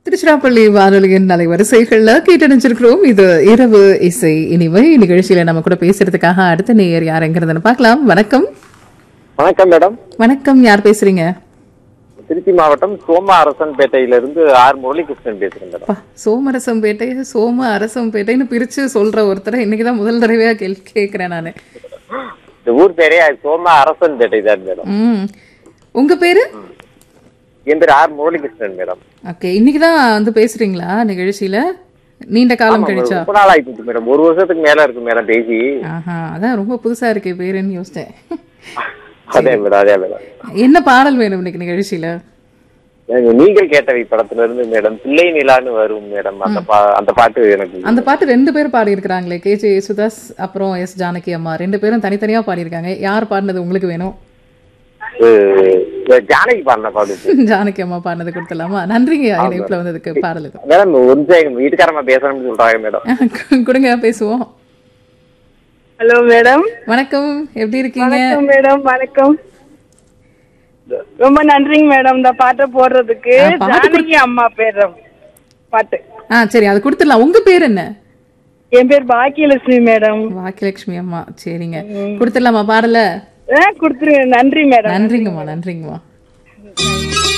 திருச்சிராப்பள்ளி வானொலியின் அலை வரிசைகள்ல கேட்டணிச்சிருக்கிறோம் இது இரவு இசை இனிமை நிகழ்ச்சியில நம்ம கூட பேசுறதுக்காக அடுத்த நேயர் யாருங்கிறதுன்னு பார்க்கலாம் வணக்கம் வணக்கம் மேடம் வணக்கம் யார் பேசுறீங்க திருச்சி மாவட்டம் சோம அரசன்பேட்டையிலிருந்து ஆர் முரளிகிருஷ்ணன் பேசுறேன் மேடம் அப்பா, சோமரசம்பேட்டை சோம அரசம்பேட்டைன்னு பிரிச்சு சொல்ற ஒருத்தரை இன்னைக்குதான் முதல் தடவையா கேள் கேக்குறேன் நானு இந்த ஊர் பேரே சோம அரசன்பேட்டை தான் மேடம் ம் உங்க பேரு என் பேர் ஆர் முரளிகிருஷ்ணன் மேடம் ஓகே இன்னைக்குதான் வந்து பேசுறீங்களா நிகழ்ச்சியில நீண்ட காலம் கழிச்சா ரொம்ப நாள் ஆயிடுச்சு மேடம் ஒரு வருஷத்துக்கு மேல இருக்கு மேடம் பேசி ஆஹா அதான் ரொம்ப புதுசா இருக்கே பேருன்னு யோசிச்சேன் அதே மேடம் அதே மேடம் என்ன பாடல் வேணும் இன்னைக்கு நிகழ்ச்சியில எனக்கு நீங்கள் கேட்டவை படத்துல இருந்து மேடம் பிள்ளை நிலான்னு வரும் மேடம் அந்த பா அந்த பாட்டு எனக்கு அந்த பாட்டு ரெண்டு பேர் பாடியிருக்கிறாங்களே கே ஜே யேசுதாஸ் அப்புறம் எஸ் ஜானகி அம்மா ரெண்டு பேரும் தனித்தனியா பாடியிருக்காங்க யார் பாடினது உங்களுக்கு வேணும் அஹ், ஜானகி பாடின பாட்டு ஜானகி அம்மா பாடினது கொடுத்துடலாமா நன்றிங்க இணைப்புல வந்ததுக்கு பாடலுக்கு மேடம் ஒரு நிமிஷம் எங்க வீட்டுக்காரமா பேசணும்னு சொல்றாங்க மேடம் கொடுங்க பேசுவோம் ஹலோ மேடம் வணக்கம் எப்படி இருக்கீங்க வணக்கம் மேடம் வணக்கம் ரொம்ப நன்றிங்க மேடம் இந்த பாட்டை போடுறதுக்கு ஆ, பாட்டு ஜானகி அம்மா பேர் பாட்டு ஆ சரி அது கொடுத்துடலாம் உங்க பேர் என்ன என் பேர் பாக்கியலட்சுமி மேடம் வாக்கியலட்சுமி அம்மா சரிங்க கொடுத்துடலாமா பாடல ஆ கொடுத்துருங்க நன்றி மேடம் நன்றிங்கம்மா நன்றிங்கம்மா